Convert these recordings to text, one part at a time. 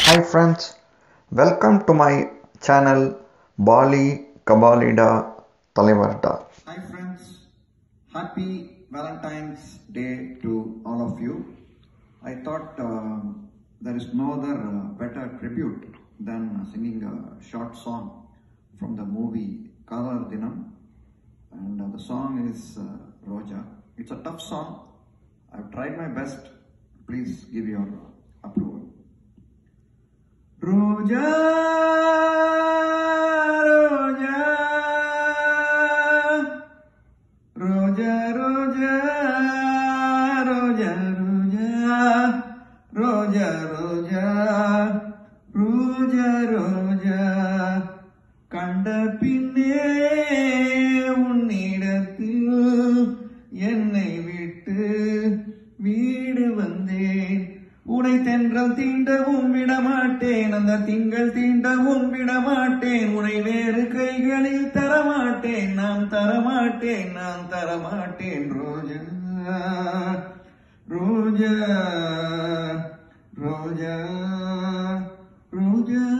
Hi friends, welcome to my channel Bali Kabalida Talavarda. Hi friends, happy Valentine's Day to all of you. I thought um, there is no other uh, better tribute than uh, singing a short song from the movie Kalar Dinam. And uh, the song is uh, Roja. It's a tough song. I've tried my best. Please give your approval. Roja, Roja. Roja, Roja, Roja, Roja, Roja, Roja, Roja, Roja, கண்ட பின்னே உன்னிடத்தில் என்னை விட்டு வீடு வந்தேன் உனை தென்றல் தீண்டவும் விடமாட்டேன் அந்த திங்கள் தீண்டவும் விடமாட்டேன் உனை வேறு கைகளில் தரமாட்டேன் நான் தரமாட்டேன் நான் தரமாட்டேன் ரோஜா ரோஜா ரோஜா ரோஜா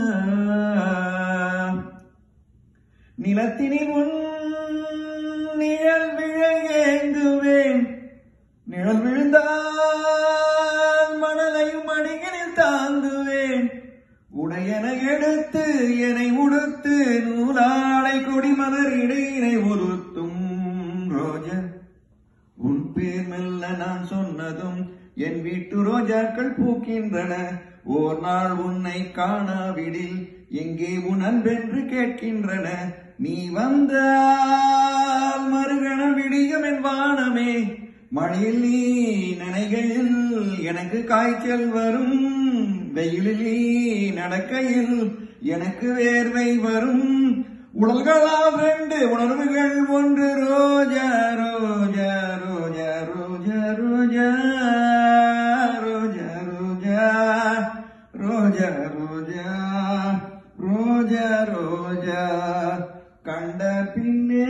நிலத்தினில் உன் நிழல் விழ ஏங்குவேன் நிழல் விழுந்தால் மணலையும் அடிகளில் தாங்குவேன் உடையன எடுத்து என்னை உடுத்து நூலாடை கொடிமலர் இடையினை உருத்தும் ரோஜா உன் பேர் மெல்ல நான் சொன்னதும் என் வீட்டு ரோஜாக்கள் பூக்கின்றன ஓர் நாள் உன்னை காணாவிடில் எங்கே உன் அன்பென்று கேட்கின்றன நீ வந்தால் மறுகணம் விடியும் என் வானமே மழையில் நீ நனைகையில் எனக்கு காய்ச்சல் வரும் வெயிலில் நீ நடக்கையில் எனக்கு வேர்வை வரும் உடல்களா ரெண்டு உணர்வுகள் ஒன்று ரோஜா ரோஜா ரோஜா ரோஜா ரோஜா ரோஜா ரோஜா ரோஜா ரோஜா ரோஜா ரோஜா கண்ட பின்னே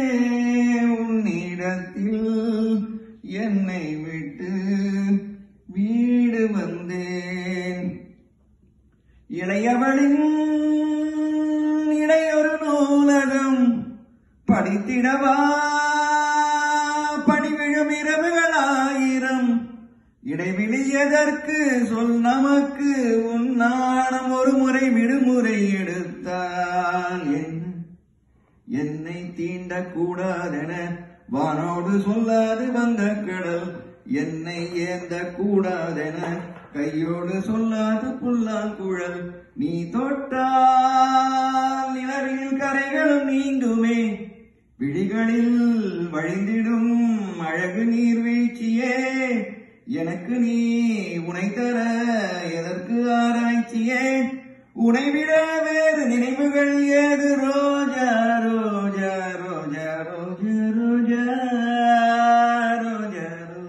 உன்னிடத்தில் என்னை விட்டு வீடு வந்தேன் இளையவளின் இடையொரு நூலகம் படித்திடவா படிவிழும் இரவுகள் ஆயிரம் இடைவெளி எதற்கு சொல் நமக்கு உன்னாடம் ஒரு முறை விடுமுறை எடுத்தால் என்ன என்னை தீண்டக் கூடாதென வானோடு சொல்லாது வந்த கடல் என்னை ஏந்த கூடாதென கையோடு சொல்லாது புல்லால் குழல் நீ தொட்டால் நிலவில் கரைகளும் நீங்குமே விழிகளில் வழிந்திடும் அழகு நீர்வீழ்ச்சியே எனக்கு நீ உனை தர எதற்கு ஆராய்ச்சியே உனை விட வேறு நினைவுகள் ஏது ரோஜா ரோஜா ரோஜா ரோஜா ரோஜா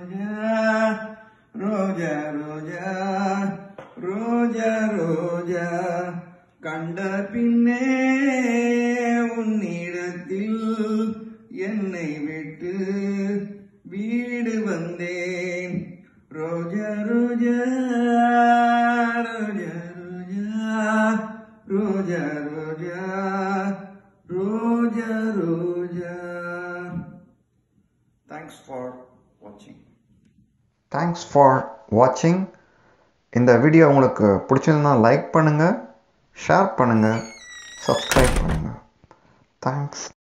ரோஜா ரோஜா ரோஜா ரோஜா ரோஜா கண்ட பின்னே உன்னிடத்தில் என்னை விட்டு வீடு வந்தேன் ரோஜா ரோஜா ரோஜா ரோஜா ரோஜா ரோஜா ரோஜா ரோஜா தேங்க்ஸ் ஃபார் வாட்சிங் Thanks for watching. இந்த வீடியோ உங்களுக்கு பிடிச்சிருந்தா லைக் பண்ணுங்கள் ஷேர் பண்ணுங்கள் சப்ஸ்கிரைப் பண்ணுங்கள் தேங்க்ஸ்